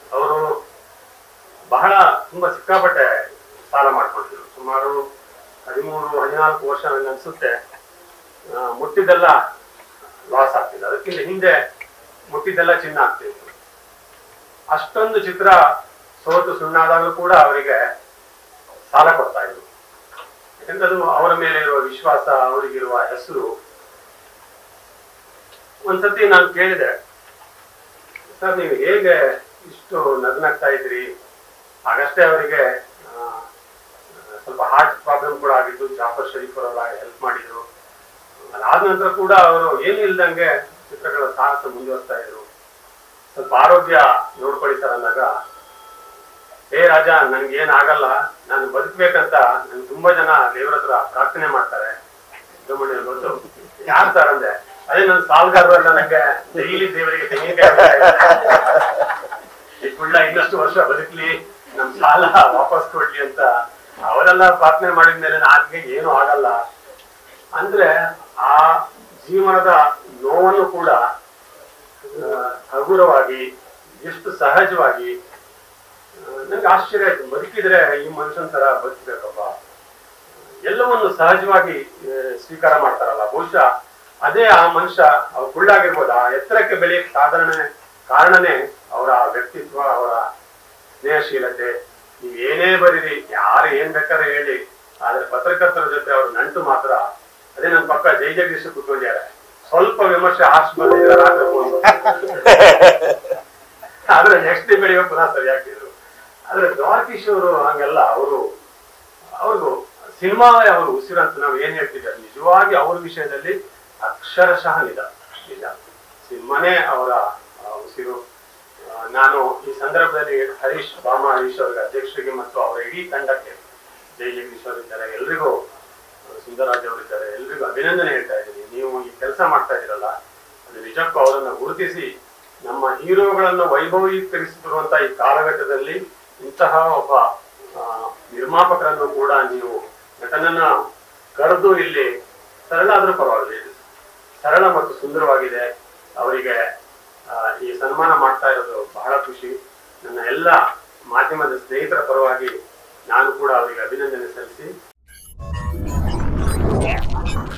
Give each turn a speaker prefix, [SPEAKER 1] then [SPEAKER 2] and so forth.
[SPEAKER 1] ಅವರು ಬಹಳ ತುಂಬಾ ಸಿಕ್ಕಾಪಟ್ಟೆ ಸಾಲ ಮಾಡ್ಕೊಂಡಿದ್ರು ಸುಮಾರು ಹದಿಮೂರು ಹದಿನಾಲ್ಕು ವರ್ಷ ನನಗೆ ಅನ್ಸುತ್ತೆ ಆ, ಮುಟ್ಟಿದ್ದೆಲ್ಲ ಲಾಸ್ ಆಗ್ತಿದೆ ಅದಕ್ಕಿಂತ ಹಿಂದೆ ಮುಟ್ಟಿದ್ದೆಲ್ಲ ಚಿನ್ನ ಆಗ್ತಿತ್ತು ಅಷ್ಟೊಂದು ಚಿತ್ರ ಸೋತು ಸುಣ್ಣಾದಾಗಲೂ ಕೂಡ ಅವರಿಗೆ ಸಾಲ ಕೊಡ್ತಾ ಇದ್ರು ಯಾಕಂದ್ರೆ ಅದು ಅವರ ಮೇಲೆ ಇರುವ ವಿಶ್ವಾಸ ಅವರಿಗಿರುವ ಹೆಸರು ಒಂದ್ಸತಿ ನಾನು ಕೇಳಿದೆ ಸರ್ ನೀವು ಹೇಗೆ ಇಷ್ಟು ನಗ್ನಾಗ್ತಾ ಇದ್ರಿ ಆಗಷ್ಟೇ ಅವರಿಗೆ ಆ, ಸ್ವಲ್ಪ ಹಾರ್ಟ್ ಪ್ರಾಬ್ಲಮ್ ಕೂಡ ಆಗಿದ್ದು ಜಾಫರ್ ಶರೀಫ್ ಅವರೆಲ್ಲ ಹೆಲ್ಪ್ ಮಾಡಿದ್ರು ಅದಾದ ನಂತರ ಕೂಡ ಅವರು ಏನು ಇಲ್ದಂಗೆ ಚಿತ್ರಗಳ ಸಾಹಸ ಮುಂದುವರಿಸ್ತಾ ಇದ್ರು ಸ್ವಲ್ಪ ಆರೋಗ್ಯ ನೋಡ್ಕೊಳ್ಳಿ ಸರ್ ಅಂದಾಗ ಏ ರಾಜ ನನ್ಗೆ ಏನ್ ಆಗಲ್ಲ ನಾನು ಬದುಕ್ಬೇಕಂತ ನನ್ಗೆ ತುಂಬಾ ಜನ ದೇವ್ರ ಹತ್ರ ಪ್ರಾರ್ಥನೆ ಮಾಡ್ತಾರೆ ಸುಬ್ರಹ್ಮಣ್ಯ ಗೊತ್ತು ಯಾರು ಸರ್ ಅಂದೆ ಅದೇ ನನ್ನ ಸಾಲ್ಗಾರರು ಎಲ್ಲ ನಂಗೆ ಡೈಲಿ ದೇವರಿಗೆ ತೆಂಗಿನಕಾಯಿ ಹೊಡಿತಾ ಇದ್ದಾರೆ. ಈ ಕುಳ್ಳ ಇನ್ನಷ್ಟು ವರ್ಷ ಬದುಕ್ಲಿ ನಮ್ ಸಾಲ ವಾಪಸ್ ಕೊಡ್ಲಿ ಅಂತ ಅವರೆಲ್ಲ ಪ್ರಾರ್ಥನೆ ಮಾಡಿದ ಮೇಲೆ ನನಗೆ ಏನು ಆಗಲ್ಲ ಅಂದ್ರೆ ಆ ಜೀವನದ ನೋವನ್ನು ಕೂಡ ಆ, ಹಗುರವಾಗಿ ಎಷ್ಟು ಸಹಜವಾಗಿ ನಂಗೆ ಆಶ್ಚರ್ಯ ಆಯ್ತು ಬದುಕಿದ್ರೆ ಈ ಮನುಷ್ಯನ ತರ ಬದುಕಬೇಕಪ್ಪ ಎಲ್ಲವನ್ನು ಸಹಜವಾಗಿ ಆ, ಸ್ವೀಕಾರ ಮಾಡ್ತಾರಲ್ಲ ಬಹುಶಃ ಅದೇ ಆ ಮನುಷ್ಯ ಅವ್ರು ಕುಳ್ಳಾಗಿರ್ಬೋದು ಆ ಎತ್ತರಕ್ಕೆ ಬೆಳೆಯಕ್ಕೆ ಸಾಧಾರಣ ಕಾರಣನೇ ಅವರ ವ್ಯಕ್ತಿತ್ವ ಅವರ ಸ್ನೇಹಶೀಲತೆ ನೀವ್ ಏನೇ ಬರೀರಿ ಯಾರು ಏನ್ ಬೇಕಾದ್ರೆ ಹೇಳಿ ಆದ್ರೆ ಪತ್ರಕರ್ತರ ಜೊತೆ ಅವ್ರ ನಂಟು ಮಾತ್ರ ಅದೇ ನನ್ನ ಪಕ್ಕ ಜೈ ಜಗದೀಶ್ ಕೂತ್ಕೊಂಡಿದ್ದಾರೆ ಸ್ವಲ್ಪ ವಿಮರ್ಶೆ ಆರ್ಸ್ ಬಂದಿದ್ರೆ ರಾತ್ರಿ ಫೋನ್ ಆದ್ರೆ ನೆಕ್ಸ್ಟ್ ಡೇ ಬೆಳಿಗ್ಗೆ ಪುನಃ ಸರಿಯಾಗ್ತಿದ್ರು ಆದ್ರೆ ದ್ವಾರಕೀಶ್ ಅವರು ಹಂಗಲ್ಲ ಅವರು ಅವ್ರಿಗೂ ಸಿನಿಮಾ ಅವರು ಉಸಿರು ಅಂತ ನಾವು ಏನ್ ಹೇಳ್ತಿದ್ದಾರೆ ನಿಜವಾಗಿ ಅವ್ರ ವಿಷಯದಲ್ಲಿ ಅಕ್ಷರಶಃ ನಿಜ ನಿಜ ಸಿನಿಮಾನೇ ಅವರ ಆ, ಉಸಿರು ಆ, ನಾನು ಈ ಸಂದರ್ಭದಲ್ಲಿ ಹರೀಶ್ ಬಾಮ ಹರೀಶ್ ಅವರಿಗೆ ಅಧ್ಯಕ್ಷರಿಗೆ ಮತ್ತು ಅವರ ಇಡೀ ತಂಡಕ್ಕೆ ಜೈ ಜಗದೀಶ್ ಅವರು ಇದ್ದಾರೆ ಎಲ್ರಿಗೂ ಆ, ಸುಂದರರಾಜ್ ಅವರಿದ್ದಾರೆ ಎಲ್ರಿಗೂ ಅಭಿನಂದನೆ ಹೇಳ್ತಾ ಇದ್ದೀನಿ ನೀವು ಈ ಕೆಲಸ ಮಾಡ್ತಾ ಇದ್ದೀರಲ್ಲ ಅದು ನಿಜಕ್ಕೂ ಅವರನ್ನ ಗುರುತಿಸಿ ನಮ್ಮ ಹೀರೋಗಳನ್ನು ವೈಭವೀಕರಿಸುತ್ತಿರುವಂತಹ ಈ ಕಾಲಘಟ್ಟದಲ್ಲಿ ಇಂತಹ ಒಬ್ಬ ಆ, ನಿರ್ಮಾಪಕರನ್ನು ಕೂಡ ನೀವು ನಟನನ್ನ ಕರೆದು ಇಲ್ಲಿ ಸರಳ ಆದ್ರೂ ಪರವಾಗಿಲ್ಲ ಇದು ಸರಳ ಮತ್ತು ಸುಂದರವಾಗಿದೆ ಅವರಿಗೆ ಆ, ಈ ಸನ್ಮಾನ ಮಾಡ್ತಾ ಇರೋದು ಬಹಳ ಖುಷಿ ನನ್ನ ಎಲ್ಲ ಮಾಧ್ಯಮದ ಸ್ನೇಹಿತರ ಪರವಾಗಿ ನಾನು ಕೂಡ ಅವರಿಗೆ ಅಭಿನಂದನೆ ಸಲ್ಲಿಸಿ